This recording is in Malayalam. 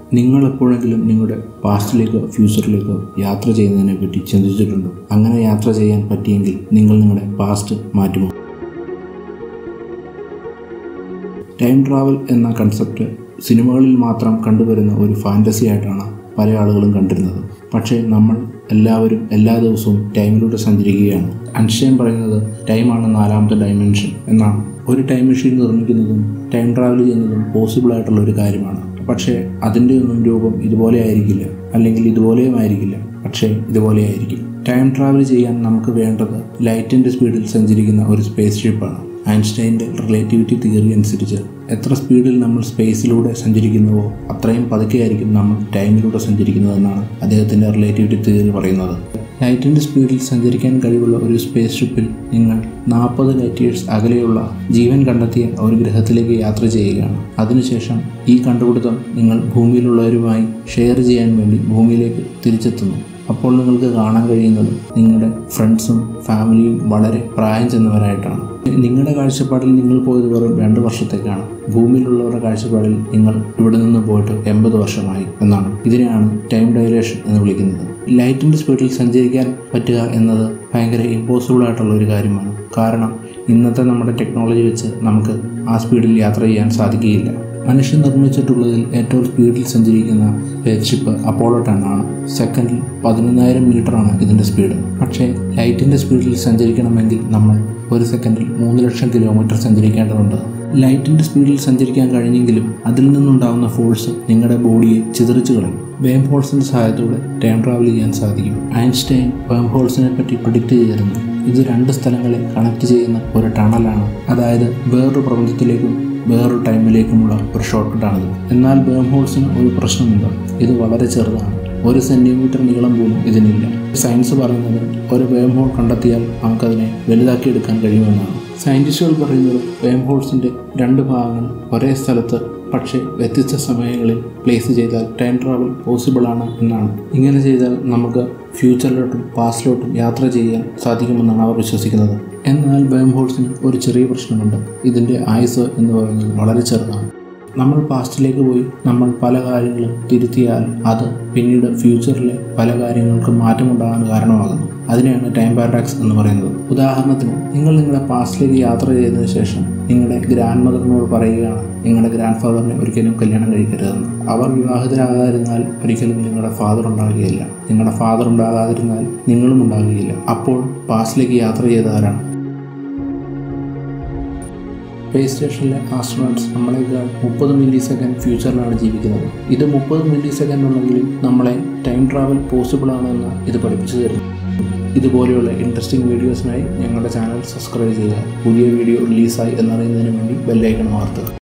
നിങ്ങൾ എപ്പോഴെങ്കിലും നിങ്ങളുടെ പാസ്റ്റിലേക്കോ ഫ്യൂച്ചറിലേക്കോ യാത്ര ചെയ്യുന്നതിനെ പറ്റി ചിന്തിച്ചിട്ടുണ്ടോ അങ്ങനെ യാത്ര ചെയ്യാൻ പറ്റിയെങ്കിൽ നിങ്ങൾ നിങ്ങളുടെ പാസ്റ്റ് മാറ്റുമോ ടൈം ട്രാവൽ എന്ന കൺസെപ്റ്റ് സിനിമകളിൽ മാത്രം കണ്ടുവരുന്ന ഒരു ഫാൻറ്റസി ആയിട്ടാണ് പല ആളുകളും കണ്ടിരുന്നത് പക്ഷേ നമ്മൾ എല്ലാവരും എല്ലാ ദിവസവും ടൈമിലൂടെ സഞ്ചരിക്കുകയാണ് അൻഷൈൻ പറയുന്നത് ടൈമാണ് നാലാമത്തെ ഡയമെൻഷൻ എന്നാണ് ഒരു ടൈം മെഷീൻ നിർമ്മിക്കുന്നതും ടൈം ട്രാവൽ ചെയ്യുന്നതും പോസിബിൾ ആയിട്ടുള്ള ഒരു കാര്യമാണ് പക്ഷേ അതിൻ്റെ ഒന്നും രൂപം ഇതുപോലെ ആയിരിക്കില്ല അല്ലെങ്കിൽ ഇതുപോലെയും ആയിരിക്കില്ല പക്ഷേ ഇതുപോലെ ആയിരിക്കും ടൈം ട്രാവൽ ചെയ്യാൻ നമുക്ക് വേണ്ടത് ലൈറ്റിൻ്റെ സ്പീഡിൽ സഞ്ചരിക്കുന്ന ഒരു സ്പേസ് ഷിപ്പാണ് ഐൻസ്റ്റൈൻ്റെ റിലേറ്റിവിറ്റി തിയറി അനുസരിച്ച് എത്ര സ്പീഡിൽ നമ്മൾ സ്പേസിലൂടെ സഞ്ചരിക്കുന്നുവോ അത്രയും പതുക്കെയായിരിക്കും നമ്മൾ ടൈമിലൂടെ സഞ്ചരിക്കുന്നതെന്നാണ് അദ്ദേഹത്തിൻ്റെ റിലേറ്റിവിറ്റി തിയറി പറയുന്നത് ലൈറ്റിൻ്റെ സ്പീഡിൽ സഞ്ചരിക്കാൻ കഴിവുള്ള ഒരു സ്പേസ് ഷിപ്പിൽ നിങ്ങൾ നാൽപ്പത് ലൈറ്റ് ഇയേഴ്സ് അകലെയുള്ള ജീവൻ കണ്ടെത്തിയ ഒരു ഗ്രഹത്തിലേക്ക് യാത്ര ചെയ്യുകയാണ് അതിനുശേഷം ഈ കണ്ടുപിടുത്തം നിങ്ങൾ ഭൂമിയിലുള്ളവരുമായി ഷെയർ ചെയ്യാൻ വേണ്ടി ഭൂമിയിലേക്ക് തിരിച്ചെത്തുന്നു അപ്പോൾ നിങ്ങൾക്ക് കാണാൻ കഴിയുന്നത് നിങ്ങളുടെ ഫ്രണ്ട്സും ഫാമിലിയും വളരെ പ്രായം ചെന്നവരായിട്ടാണ് നിങ്ങളുടെ കാഴ്ചപ്പാടിൽ നിങ്ങൾ പോയത് വെറും രണ്ട് വർഷത്തേക്കാണ് ഭൂമിയിലുള്ളവരുടെ കാഴ്ചപ്പാടിൽ നിങ്ങൾ ഇവിടെ നിന്ന് പോയിട്ട് എൺപത് വർഷമായി എന്നാണ് ഇതിനെയാണ് ടൈം ഡയലേഷൻ എന്ന് വിളിക്കുന്നത് ലൈറ്റിൻ്റെ സ്പീഡിൽ സഞ്ചരിക്കാൻ പറ്റുക എന്നത് ഭയങ്കര ഇമ്പോസിബിൾ ആയിട്ടുള്ള ഒരു കാര്യമാണ് കാരണം ഇന്നത്തെ നമ്മുടെ ടെക്നോളജി വെച്ച് നമുക്ക് ആ സ്പീഡിൽ യാത്ര ചെയ്യാൻ സാധിക്കുകയില്ല മനുഷ്യൻ നിർമ്മിച്ചിട്ടുള്ളതിൽ ഏറ്റവും സ്പീഡിൽ സഞ്ചരിക്കുന്ന സ്പേസ്ഷിപ്പ് അപ്പോളോ ടെൻ ആണ് സെക്കൻഡിൽ പതിനൊന്നായിരം മീറ്ററാണ് ഇതിൻ്റെ സ്പീഡ് പക്ഷേ ലൈറ്റിൻ്റെ സ്പീഡിൽ സഞ്ചരിക്കണമെങ്കിൽ നമ്മൾ ഒരു സെക്കൻഡിൽ മൂന്ന് ലക്ഷം കിലോമീറ്റർ സഞ്ചരിക്കേണ്ടതുണ്ട് ലൈറ്റിൻ്റെ സ്പീഡിൽ സഞ്ചരിക്കാൻ കഴിഞ്ഞെങ്കിലും അതിൽ നിന്നുണ്ടാകുന്ന ഫോഴ്സ് നിങ്ങളുടെ ബോഡിയെ ചിതറിച്ചു കളയും വേം ഹോൾസിൻ്റെ സഹായത്തോടെ ടൈം ട്രാവൽ ചെയ്യാൻ സാധിക്കും ഐൻസ്റ്റൈൻ വേം ഹോൾസിനെ പറ്റി പ്രഡിക്റ്റ് ചെയ്തിരുന്നു ഇത് രണ്ട് സ്ഥലങ്ങളെ കണക്ട് ചെയ്യുന്ന ഒരു ടണലാണ് അതായത് വേറൊരു പ്രപഞ്ചത്തിലേക്കും വേറൊരു ടൈമിലേക്കുമുള്ള ഒരു ഷോർട്ട് കട്ടാണിത് എന്നാൽ ബേം ഹോൾസിന് ഒരു പ്രശ്നമുണ്ട് ഇത് വളരെ ചെറുതാണ് ഒരു സെൻറ്റിമീറ്റർ നീളം പോലും ഇതിനില്ല സയൻസ് പറയുന്നത് ഒരു വേം ഹോൾ കണ്ടെത്തിയാൽ നമുക്കതിനെ വലുതാക്കിയെടുക്കാൻ കഴിയുമെന്നാണ് സയൻറ്റിസ്റ്റുകൾ പറയുന്നത് വേം ഹോൾസിൻ്റെ രണ്ട് ഭാഗങ്ങൾ ഒരേ സ്ഥലത്ത് പക്ഷേ വ്യത്യസ്ത സമയങ്ങളിൽ പ്ലേസ് ചെയ്താൽ ടൈം ട്രാവൽ പോസിബിൾ ആണ് എന്നാണ് ഇങ്ങനെ ചെയ്താൽ നമുക്ക് ഫ്യൂച്ചറിലോട്ടും പാസ്റ്റിലോട്ടും യാത്ര ചെയ്യാൻ സാധിക്കുമെന്നാണ് അവർ വിശ്വസിക്കുന്നത് എന്നാൽ വേം ഹോൾസിന് ഒരു ചെറിയ പ്രശ്നമുണ്ട് ഇതിൻ്റെ ആയുസ് എന്ന് പറയുന്നത് വളരെ ചെറുതാണ് നമ്മൾ പാസ്റ്റിലേക്ക് പോയി നമ്മൾ പല കാര്യങ്ങളും തിരുത്തിയാൽ അത് പിന്നീട് ഫ്യൂച്ചറിലെ പല കാര്യങ്ങൾക്കും മാറ്റമുണ്ടാകാൻ കാരണമാകുന്നു അതിനെയാണ് ടൈം പാരാഡാക്സ് എന്ന് പറയുന്നത് ഉദാഹരണത്തിന് നിങ്ങൾ നിങ്ങളുടെ പാസ്റ്റിലേക്ക് യാത്ര ചെയ്തതിനു ശേഷം നിങ്ങളുടെ ഗ്രാൻഡ് മദറിനോട് പറയുകയാണ് നിങ്ങളുടെ ഗ്രാൻഡ് ഫാദറിനെ ഒരിക്കലും കല്യാണം കഴിക്കരുതെന്ന് അവർ വിവാഹിതരാകാതിരുന്നാൽ ഒരിക്കലും നിങ്ങളുടെ ഫാദർ ഉണ്ടാകുകയില്ല നിങ്ങളുടെ ഫാദർ ഉണ്ടാകാതിരുന്നാൽ നിങ്ങളും ഉണ്ടാകുകയില്ല അപ്പോൾ പാസ്റ്റിലേക്ക് യാത്ര ചെയ്ത ആരാണ് സ്പേസ് സ്റ്റേഷനിലെ ആസ്ട്രോണട്സ് നമ്മളെക്കാൾ മുപ്പത് മില്ലി സെക്കൻഡ് ഫ്യൂച്ചറിലാണ് ജീവിക്കുന്നത് ഇത് മുപ്പത് മില്ലി സെക്കൻഡ് ഉണ്ടെങ്കിലും നമ്മളെ ടൈം ട്രാവൽ പോസിബിൾ ആണെന്ന് ഇത് പഠിപ്പിച്ചു തരുന്നു ഇതുപോലെയുള്ള ഇൻട്രസ്റ്റിംഗ് വീഡിയോസിനായി ഞങ്ങളുടെ ചാനൽ സബ്സ്ക്രൈബ് ചെയ്യുക പുതിയ വീഡിയോ റിലീസായി എന്നറിയുന്നതിന് വേണ്ടി ബെല്ലൈക്കൺ വാർത്തുക